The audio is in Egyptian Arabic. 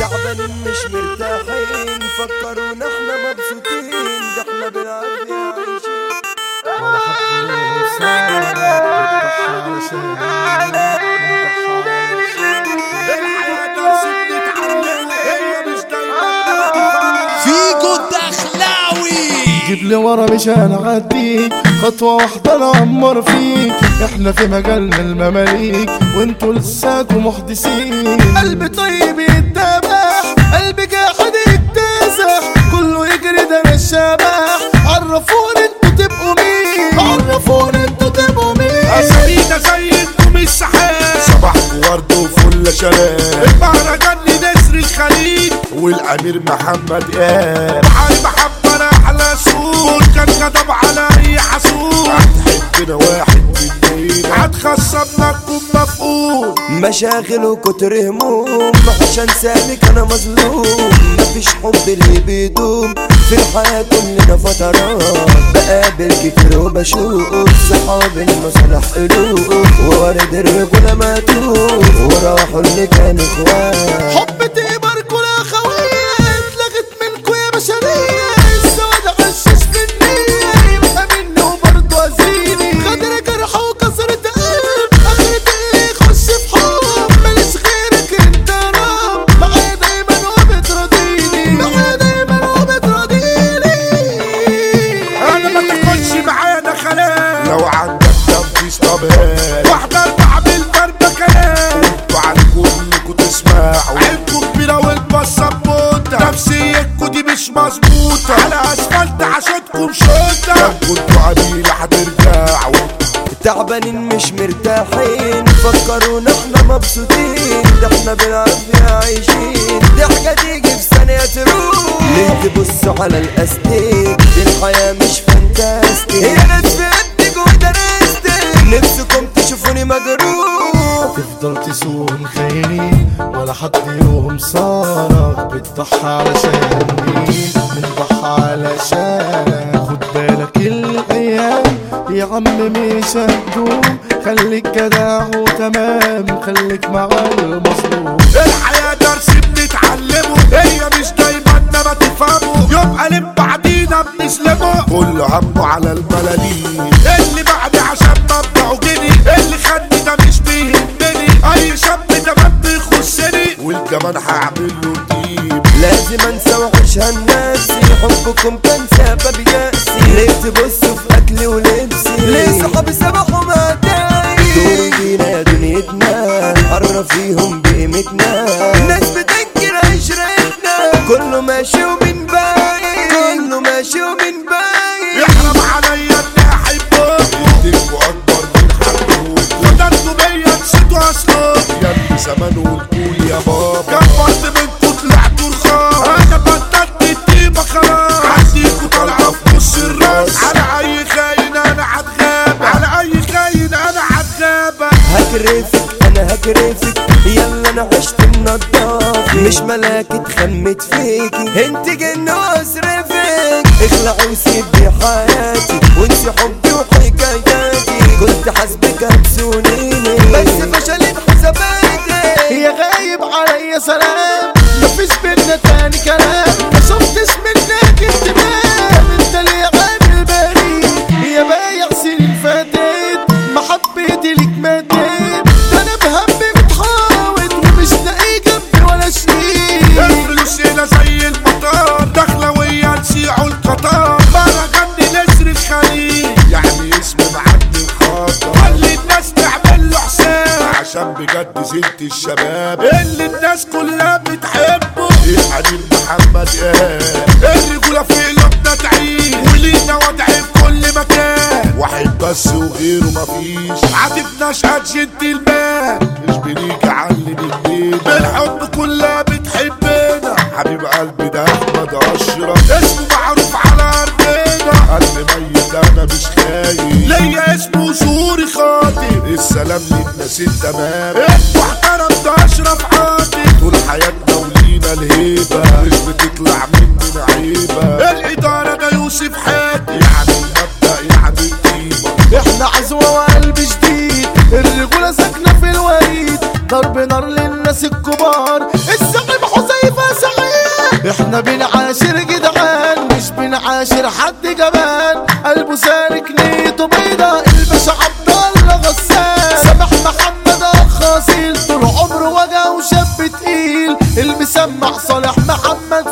تعبانين مش مرتاحين فكرونا احنا مبسوطين ده احنا بالعافية عايشين ولا حد ينسانا بتضحى علشان فيجو الدخلاوي جيب لي ورا مش هنعديك خطوة واحدة نعمر فيك احنا في مجالنا المماليك وانتوا لساكوا محدثين قلب طيب يتبع قلب جاحد يكتسح كله يجري ده انا الشبح عرفوني انتوا تبقوا مين عرفوني انتوا تبقوا مين أسعيدة زي انتم السحاب صباحكم ورد وفل شباب المهرجان لنسر الخليج والأمير محمد قال علي محمد أحلى سوق كان كتب على أي حسود هتحبنا واحد مننا هتخصم لكم مفقود مشاغل وكتر هموم عشان سالك انا مظلوم مفيش حب اللي بيدوم في الحياة كلنا فترات بقابل كتير وبشوف صحاب المصالح قلوب وورد الرجولة ماتوا وراحوا اللي كانوا اخوات حب تقبر كل اخويا اتلغت منكو يا بشرية السواد غشش في النية يبقى مني وبرضه ازيني غدر جرح وكسرة قلب اخرة ايه يخش في حب ماليش غيرك انت رب معايا دايما وبتراضيني معايا دايما وبتراضيني أنا ما تاكلش معايا دخلات لو عندك تنفيذ طبيعي واحدة بعمل ضربة كلام انتوا عنكم انكم تسمعوا عينكم كبيرة والبصة بوتة نفسيتكم دي مش مظبوطة على اسفلت عشانكم شوطة لو كنتوا عديلة هترجعوا تعبانين مش مرتاحين فكرونا احنا مبسوطين ده احنا بالعافية عايشين ضحكة تيجي في ثانية تروح ليه تبصوا على الاستيك دي الحياة مش فانتاستيك هي ناس في قدك ودرستك نفسكم تشوفوني مجروح تفضل تسوق خاينين ولا حد يوم صارك بتضحى علشان مين بنضحى علشان خد بالك الايام يا عم مش هتدوم خليك جدع وتمام خليك مع المظلوم الحياة درس بنتعلمه هي مش دايما ما تفهمه يبقى لم بعدينا بنسلمه كل همه على الملاليم اللي بعدي عشان مبدعه جني اللي خدني ده مش بيهمني اي شاب ده ما بيخصني والكمان هعمل له تيم لازم انسى وحش هالنفسي حبكم كان سبب يأسي ليه تبصوا في اكلي ولبسي ليه صحابي سبحوا مداي دوري بينا يا دنيتنا قرب فيهم بقيمتنا ناس بتنكر عشرتنا كله ماشي ومن باين كله ماشي ومن باين يحرم عليا اني احبكم تبقوا اكبر من حقكم وده انتوا بيا نسيتوا اصلكم يا ابني زمان والكول يا بابا كبرت منكم طلعتوا رخاص انا بطلت التيمة خلاص عنديكوا طالعة في نص الراس على اي خاين انا هتغاب على اي خاين انا هتغاب هكرفك انا هكرفك يلا انا عشت النضاف مش ملاك اتخمت فيكي انت جن واصرفك اخلع وسيبي حياتي وانسي حبي وحكاياتي كنت حاسبك هتسونيني بس فشلت حساباتي يا غايب عليا سلام مفيش بينا تاني كلام ما شفتش منك اهتمام انت اللي عامل بريء يا بايع سنين فاتت محبتي ليك ماتت ده انا بهمي بتحاول ومش لاقي جنبي ولا شريك الفلوس هنا زي المطار داخلة ويا نسيعوا القطار مهرجان نسر الخليج يعني اسم معدي الخطر خلي الناس تعمل له حساب عشان بجد زنت الشباب اللي الناس كلها بتحبه الأمير محمد قال الرجولة في قلوبنا تعيش ولينا وضع في كل مكان واحد بس وغيره مفيش عاتبناش جنت المال مش بنيجي علي بالليل بالحب كلها بتحبنا حبيب قلبي ده احمد اشرف اسمه معروف على ارضنا قلب ميت انا مش خايف ليا اسمه زوري خاطر السلام للناس التمام محترم ده اشرف عاطف طول حياتنا ولينا الهيبه مش بتطلع مننا عيبه الاداره ده يوسف حاتم يعني المبدا يعني القيمه احنا عزوة وقلب جديد الرجولة ساكنة في الوريد ضرب نار للناس الكبار الزعيم حذيفة احنا بنعاشر جدعان مش بنعاشر حد جبان قلبه سالك نيته بيضة الباشا عبد الله غسان سامح محمد اخ اصيل طول عمره وجع وشاب تقيل المسمع صالح محمد